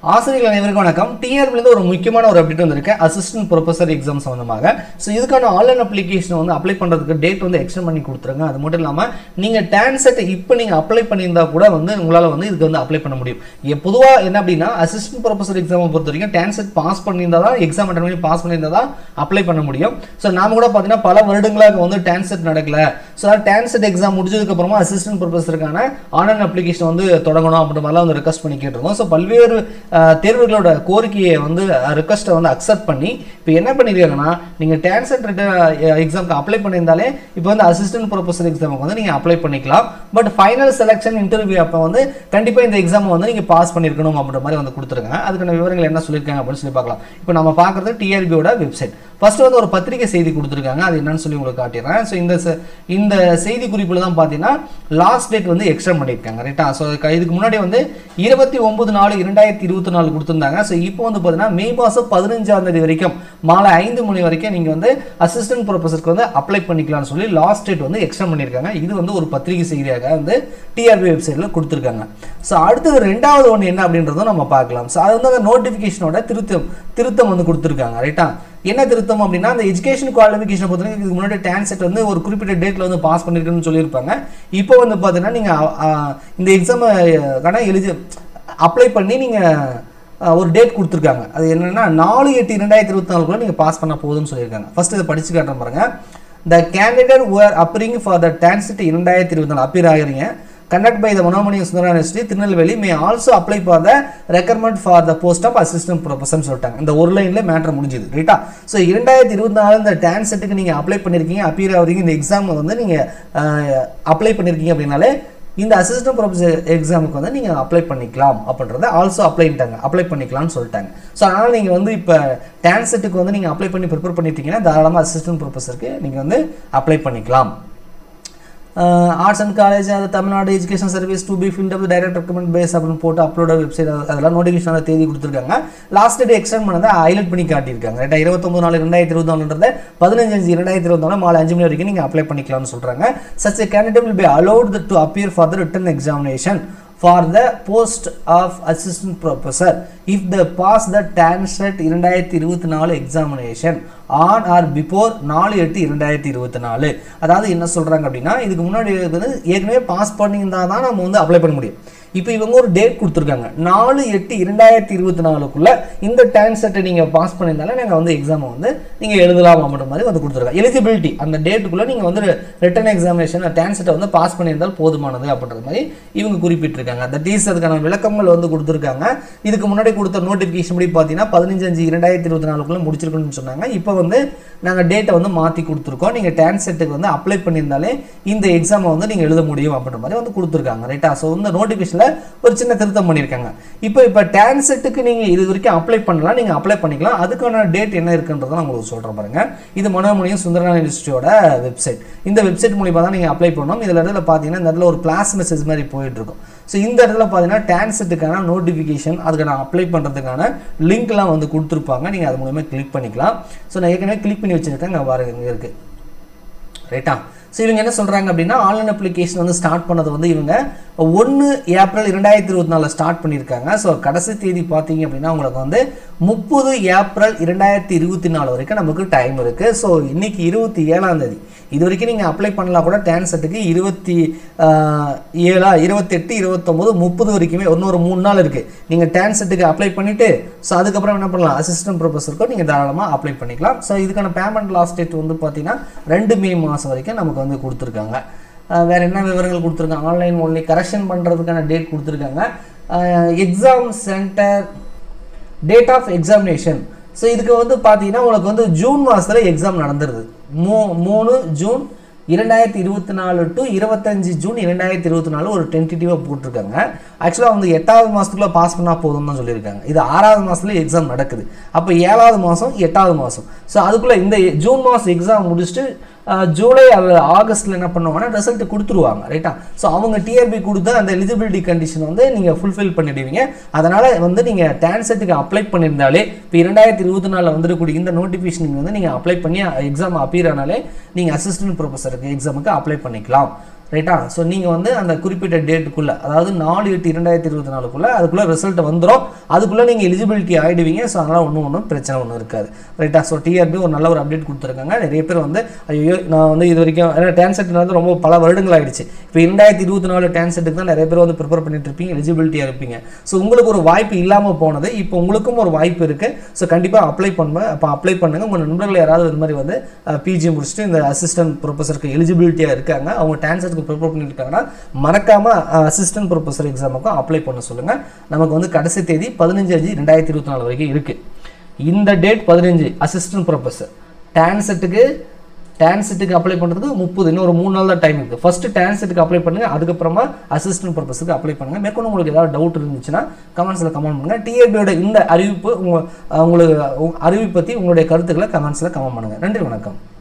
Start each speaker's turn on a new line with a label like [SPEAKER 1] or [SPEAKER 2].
[SPEAKER 1] ஆசிரியர்கள் அனைவருக்கும் வணக்கம் டிஆர்பிலேருந்து ஒரு முக்கியமான ஒரு அப்டேட் வந்திருக்கு அசிஸ்டன்ட் ப்ரொஃபசர் எக்ஸாம் சம்மந்தமாக ஸோ இதுக்கான ஆன்லைன் அப்ளிகேஷன் வந்து அப்ளை பண்ணுறதுக்கு டேட் வந்து எக்ஸ்டெண்ட் பண்ணி கொடுத்துருங்க அது மட்டும் இல்லாமல் நீங்கள் டான்செட் இப்போ நீங்கள் அப்ளை பண்ணியிருந்தா கூட வந்து உங்களால் வந்து இதுக்கு வந்து அப்ளை பண்ண முடியும் பொதுவாக என்ன அப்படின்னா அசிஸ்டன்ட் ப்ரொஃபசர் எக்ஸாமை பொறுத்த வரைக்கும் டான்செட் பாஸ் பண்ணியிருந்தா தான் எக்ஸாம் அட்டன் பண்ணி பாஸ் பண்ணியிருந்தா தான் அப்ளை பண்ண முடியும் ஸோ நாம கூட பார்த்தீங்கன்னா பல வருடங்களாக வந்து டான்செட் நடக்கல ஸோ அதாவது டான்செட் எக்ஸாம் முடிஞ்சதுக்கப்புறமா அசிஸ்டன்ட் ப்ரொஃபஸருக்கான ஆன்லைன் அப்ளிகேஷன் வந்து தொடங்கணும் அப்படின்ற மாதிரிலாம் வந்து ரெக்வஸ்ட் பண்ணி கேட்டிருக்கோம் ஸோ பல்வேறு அஹ், தேர்வுகளோட கோரிக்கையை வந்து ரெக்வஸ்ட்டை வந்து அக்செப்ட் பண்ணி இப்போ என்ன பண்ணிருக்காங்கன்னா நீங்கள் டான்செட் எக்ஸாம்க்கு அப்ளை பண்ணியிருந்தாலே இப்போ வந்து அசிஸ்டன்ட் ப்ரொஃபஸர் எக்ஸாமுக்கு வந்து நீங்கள் அப்ளை பண்ணிக்கலாம் பட் ஃபைனல் செலெக்ஷன் இன்டர்வியூ அப்போ வந்து கண்டிப்பாக இந்த எக்ஸாமை வந்து நீங்கள் பாஸ் பண்ணியிருக்கணும் அப்படின்ற மாதிரி வந்து கொடுத்துருங்க அதுக்கான விவரங்கள் என்ன சொல்லியிருக்காங்க அப்படின்னு சொல்லி பார்க்கலாம் இப்போ நம்ம பார்க்குறது டிஆர்பியோட வெப்சைட் ஃபர்ஸ்ட் வந்து ஒரு பத்திரிகை செய்தி கொடுத்துருக்காங்க அது என்னன்னு சொல்லி உங்களுக்கு காட்டிடுறேன் ஸோ இந்த செ- இந்த செய்தி குறிப்பில் தான் பார்த்தீங்கன்னா லாஸ்ட் டேட் வந்து எக்ஸ்டெண்ட் பண்ணியிருக்காங்க ரைட்டா ஸோ இதுக்கு முன்னாடி வந்து இருபத்தி ஒன்பது நாலு இரண்டாயிரத்தி இருபத்தி நாலு கொடுத்துருந்தாங்க ஸோ இப்போ வந்து பார்த்தீங்கன்னா மே மாதம் பதினஞ்சாம் தேதி வரைக்கும் மாலை ஐந்து மணி வரைக்கும் நீங்கள் வந்து அசிஸ்டன்ட் ப்ரொஃபஸருக்கு வந்து அப்ளை பண்ணிக்கலாம்னு சொல்லி லாஸ்ட் டேட் வந்து எக்ஸ்டெண்ட் பண்ணியிருக்காங்க இது வந்து ஒரு பத்திரிகை செய்தியாக வந்து டிஆர்பி வெப்சைட்டில் கொடுத்துருக்காங்க ஸோ அடுத்தது ரெண்டாவது ஒன்று என்ன அப்படின்றதும் நம்ம பார்க்கலாம் ஸோ அது வந்து அந்த நோட்டிஃபிகேஷனோட திருத்தம் திருத்தம் வந்து கொடுத்துருக்காங்க ரைட்டா என்ன திருத்தம் அப்படின்னா அந்த எஜுகேஷன் குவாலிஃபிகேஷன் பொறுத்தவரைக்கும் இதுக்கு முன்னாடி டான்செட் வந்து ஒரு குறிப்பிட்ட டேட்டில் வந்து பாஸ் பண்ணியிருக்குன்னு சொல்லியிருப்பாங்க இப்போ வந்து பார்த்தீங்கன்னா நீங்கள் இந்த எக்ஸாமுக்கான எலிஜி அப்ளை பண்ணி நீங்கள் ஒரு டேட் கொடுத்துருக்காங்க அது என்னன்னா நாலு எட்டு இரண்டாயிரத்தி இருபத்தி நாலுக்குள்ள நீங்கள் பாஸ் பண்ண போதும்னு சொல்லியிருக்காங்க ஃபர்ஸ்ட் இதை படிச்சு காட்டுறேன் பாருங்க the candidate were appearing for the TANCET இரண்டாயிரத்தி இருபத்தி நாலு அப்பியர் ஆகிறீங்க conduct by the Manonmani Sundara university Tirunelveli may also apply for the recommend for the post of assistant ப்ரொஃபஸர்னு சொல்லிட்டாங்க இந்த ஒரு லைனில் மேட்ரு முடிஞ்சுது ரைட்டா ஸோ இரண்டாயிரத்தி இருபத்தி நாலு இந்த டான்செட்டுக்கு நீங்கள் அப்ளை பண்ணியிருக்கீங்க அப்பியர் ஆகிறீங்க இந்த எக்ஸாம் வந்து நீங்கள் அப்ளை பண்ணியிருக்கீங்க அப்படின்னாலே இந்த அசிஸ்டன்ட் ப்ரொஃபஸர் எக்ஸாமுக்கு வந்து நீங்கள் அப்ளை பண்ணிக்கலாம் அப்படின்றத ஆல்சோ அப்ளைன்ட்டாங்க அப்ளை பண்ணிக்கலாம்னு சொல்லிட்டாங்க ஸோ அதனால் நீங்கள் வந்து இப்போ டான்செட்டுக்கு வந்து நீங்கள் அப்ளை பண்ணி ப்ரிப்பேர் பண்ணிட்டீங்கன்னா தாராளமாக அசிஸ்டன்ட் ப்ரொஃபஸருக்கு நீங்கள் வந்து அப்ளை பண்ணிக்கலாம் ஆர்ட்ஸ் அண்ட் காலேஜ் அது Tamil Nadu education service to be filled up direct recommend base அப்படின்னு போட்டு அப்லோட வெப்சைட் அதெல்லாம் நோட்டிஃபிகேஷன் தேதி கொடுத்துருக்காங்க லாஸ்ட் டேட் எக்ஸ்டெண்ட் பண்ணதை ஹைலைட் பண்ணி காட்டியிருக்காங்க ரைட்டா இருபத்தொம்பது நாலு ரெண்டாயிரத்தி இருபத்தி நாலுன்றத பதினஞ்சு அஞ்சு ரெண்டாயிரத்தி இருபத்தி நாலு மாலை அஞ்சு மணி வரைக்கும் நீங்கள் அப்ளை பண்ணிக்கலாம்னு சொல்கிறாங்க such a candidate will be allowed to appear for the written examination for the post of assistant professor if they pass the TANSET இரண்டாயிரத்தி இருபத்தி நாலு எக்ஸாமினேஷன் ஆன் ஆர் பிஃபோர் நாலு எட்டு இரண்டாயிரத்தி இருபத்தி நாலு அதாவது என்ன சொல்கிறாங்க அப்படின்னா இதுக்கு முன்னாடி வந்து ஏற்கனவே பாஸ் பண்ணியிருந்தா தான் நம்ம வந்து அப்ளை பண்ண முடியும் இப்போ இவங்க ஒரு டேட் கொடுத்துருக்காங்க நாலு எட்டு இரண்டாயிரத்தி இருபத்தி நாலுக்குள்ள இந்த டான்செட்டை நீங்கள் பாஸ் பண்ணியிருந்தாலே நீங்கள் வந்து எக்ஸாமை வந்து நீங்கள் எழுதலாம் அப்படின்ற மாதிரி வந்து கொடுத்துருக்காங்க எலிஜிபிலிட்டி அந்த டேட்டுக்குள்ளே நீங்கள் வந்து ரிட்டன் எக்ஸாமினேஷன் டான்செட்டை வந்து பாஸ் பண்ணியிருந்தால் போதுமானது அப்படின்ற மாதிரி இவங்க குறிப்பிட்டிருக்காங்க தட் இஸ் அதுக்கான விளக்கங்கள் வந்து கொடுத்துருக்காங்க இதுக்கு முன்னாடி கொடுத்த நோட்டிஃபிகேஷன் படி பார்த்தீங்கன்னா பதினஞ்சு அஞ்சு இரண்டாயிரத்தி இருபத்தி நாலுக்குள்ளே முடிச்சிருக்கணும்னு சொன்னாங்க இப்போ வந்து நாங்கள் டேட்டை வந்து மாற்றி கொடுத்துருக்கோம் நீங்கள் டான்செட்டுக்கு வந்து அப்ளை பண்ணியிருந்தாலே இந்த எக்ஸாமை வந்து நீங்கள் எழுத முடியும் அப்படின்ற மாதிரி வந்து கொடுத்துருக்காங்க ரைட்டா ஸோ இந்த நோட்டிஃபிகேஷனில் ஒரு சின்ன திருத்தம் பண்ணியிருக்காங்க இப்போ இப்போ டான்செட்டுக்கு நீங்கள் இது வரைக்கும் அப்ளை பண்ணலாம் நீங்கள் அப்ளை பண்ணிக்கலாம் அதுக்கான டேட் என்ன இருக்குன்றதை நான் உங்களுக்கு சொல்கிறேன் பாருங்க இது மனோமணியம் சுந்தரநாத யூனிவர்சிட்டியோட வெப்சைட் இந்த வெப்சைட் மூலியமாக தான் நீங்கள் அப்ளை பண்ணணும் இதில் இடத்துல பார்த்தீங்கன்னா இந்த இடத்துல ஒரு கிளாஸ் மெசேஜ் மாதிரி போயிட்டு இருக்கும் ஸோ இந்த இடத்துல பார்த்தீங்கன்னா டான்செட்டுக்கான நோட்டிஃபிகேஷன் அதுக்கு நான் அப்ளை பண்ணுறதுக்கான லிங்க்லாம் வந்து கொடுத்துருப்பாங்க நீங்கள் அது மூலயமா கிளிக் பண்ணிக்கலாம் ஸோ நான் ஏற்கனவே கிளிக் பண்ணி வச்சுருக்கேன் இங்கே பாருங்க இங்கே இருக்குது ரைட்டா ஸோ இவங்க என்ன சொல்கிறாங்க அப்படின்னா ஆன்லைன் அப்ளிகேஷன் வந்து ஸ்டார்ட் பண்ணது வந்து இவங்க ஒன்று ஏப்ரல் இரண்டாயிரத்தி இருபத்தி நாலில் ஸ்டார்ட் பண்ணியிருக்காங்க ஸோ கடைசி தேதி பார்த்தீங்க அப்படின்னா உங்களுக்கு வந்து முப்பது ஏப்ரல் இரண்டாயிரத்தி இருபத்தி நாலு வரைக்கும் நமக்கு டைம் இருக்குது ஸோ இன்னைக்கு இருபத்தி ஏழாம் தேதி இது வரைக்கும் நீங்கள் அப்ளை பண்ணலாம் கூட டான்செட்டுக்கு இருபத்தி ஆஹ், ஏழா இருபத்தெட்டு இருபத்தொம்போது முப்பது வரைக்குமே இன்னொரு மூணு நாள் இருக்குது நீங்கள் டான்செட்டுக்கு அப்ளை பண்ணிவிட்டு ஸோ அதுக்கப்புறம் என்ன பண்ணலாம் அசிஸ்டன்ட் ப்ரொஃபஸருக்கும் நீங்கள் தாராளமாக அப்ளை பண்ணிக்கலாம் ஸோ இதுக்கான பேமெண்ட் லாஸ்ட் டேட் வந்து பார்த்தீங்கன்னா ரெண்டு மே மாதம் வரைக்கும் நமக்கு வந்து கொடுத்துருக்காங்க ஆஹ் வேற என்ன விவரங்கள் கொடுத்துருக்காங்க ஆன்லைன் ஒன்லி கரெக்ஷன் பண்ணுறதுக்கான டேட் கொடுத்துருக்காங்க exam center date of examination so இதுக்கு வந்து பார்த்தீங்கன்னா உங்களுக்கு வந்து ஜூன் மாதத்தில் எக்ஸாம் நடந்துருது மூ மூணு ஜூன் இரண்டாயிரத்தி இருபத்தி நாலு டு இருபத்தஞ்சு ஜூன் இரண்டாயிரத்தி இருபத்தி நாலு ஒரு டென்டேட்டிவாக போட்டிருக்காங்க ஆக்சுவலாக வந்து எட்டாவது மாதத்துக்குள்ளே பாஸ் பண்ணால் போதும் தான் சொல்லியிருக்காங்க இது ஆறாவது மாதத்துல எக்ஸாம் நடக்குது அப்போ ஏழாவது மாதம் எட்டாவது மாதம் ஸோ அதுக்குள்ளே இந்த ஜூன் மாதம் எக்ஸாம் முடிச்சுட்டு அஹ், ஜூலை அல்லது ஆகஸ்ட்டில் என்ன பண்ணுவாங்கன்னா ரிசல்ட் கொடுத்துருவாங்க ரைட்டா ஸோ அவங்க டிஆர்பி கொடுத்த அந்த எலிஜிபிலிட்டி கண்டிஷன் வந்து நீங்கள் ஃபுல்ஃபில் பண்ணிடுவீங்க அதனால் வந்து நீங்கள் டான்செட்டுக்கு அப்ளை பண்ணியிருந்தாலே இப்போ இரண்டாயிரத்தி இருபத்தி நாலில் வந்துருக்கூடிய இந்த நோட்டிஃபிகேஷன் வந்து நீங்கள் அப்ளை பண்ணி எக்ஸாம் அப்பியர் ஆனாலே நீங்கள் அசிஸ்டன்ட் ப்ரொஃபஸருக்கு எக்ஸாமுக்கு அப்ளை பண்ணிக்கலாம் ரைட்டா ஸோ நீங்கள் வந்து அந்த குறிப்பிட்ட டேட்டுக்குள்ளே அதாவது நாலு எட்டு இரண்டாயிரத்தி இருபத்தி நாலுக்குள்ளே அதுக்குள்ளே ரிசல்ட் வந்துடும் அதுக்குள்ளே நீங்கள் எலிஜிபிலிட்டி ஆகிடுவீங்க ஸோ அதனால் ஒன்றும் ஒன்றும் பிரச்சனை ஒன்றும் இருக்காது ரைட்டா ஸோ டிஆர்பி ஒரு நல்ல ஒரு அப்டேட் கொடுத்துருக்காங்க நிறைய பேர் வந்து ஐயோ நான் வந்து இது வரைக்கும் ஏன்னா டான்செட் வந்து ரொம்ப பல வருடங்கள் ஆயிடுச்சு இப்போ இரண்டாயிரத்தி இருபத்தி நாலு டான்செட்டுக்கு தான் நிறைய பேர் வந்து ப்ரிப்பேர் பண்ணிட்டு இருப்பீங்க எலிஜிபிலிட்டியாக இருப்பீங்க ஸோ உங்களுக்கு ஒரு வாய்ப்பு இல்லாமல் போனது இப்போ உங்களுக்கும் ஒரு வாய்ப்பு இருக்குது ஸோ கண்டிப்பாக அப்ளை பண்ணுவேன் அப்போ அப்ளை பண்ணுங்கள் உங்கள் நண்பர்கள் யாராவது இது மாதிரி வந்து பிஜி முடிச்சுட்டு இந்த அசிஸ்டன்ட் ப்ரொஃபஸருக்கு எலிஜிபிலிட்டியாக இருக்காங்க அவங்க டான்சருக்கு ப்ரிப்பேர் பண்ணியிருக்காங்கன்னா மறக்காமல் அசிஸ்டன்ட் ப்ரொஃபஸர் எக்ஸாமுக்கும் அப்ளை பண்ண சொல்லுங்கள் நமக்கு வந்து கடைசி தேதி பதினஞ்சு அஞ்சு ரெண்டாயிரத்தி இருபத்தி நாலு வரைக்கும் இருக்குது இந்த டேட் பதினஞ்சு அசிஸ்டன்ட் ப்ரொஃபஸர் டான்செட்டுக்கு டான்செட்டுக்கு அப்ளை பண்ணுறதுக்கு முப்பது இன்னும் ஒரு மூணு நாள் தான் டைம் இருக்குது ஃபஸ்ட்டு டான்செட்டுக்கு அப்ளை பண்ணுங்க அதுக்கப்புறமா அசிஸ்டன்ட் பர்பஸுக்கு அப்ளை பண்ணுங்க மேற்கொண்டு உங்களுக்கு ஏதாவது டவுட் இருந்துச்சுன்னா கமெண்ட்ஸில் கமெண்ட் பண்ணுங்க டிஏபியோட இந்த அறிவிப்பு உங்கள் உங்களுக்கு உங்க அறிவிப்பு பற்றி உங்களுடைய கருத்துக்களை கமெண்ட்ஸில் கமெண்ட் பண்ணுங்க நன்றி வணக்கம்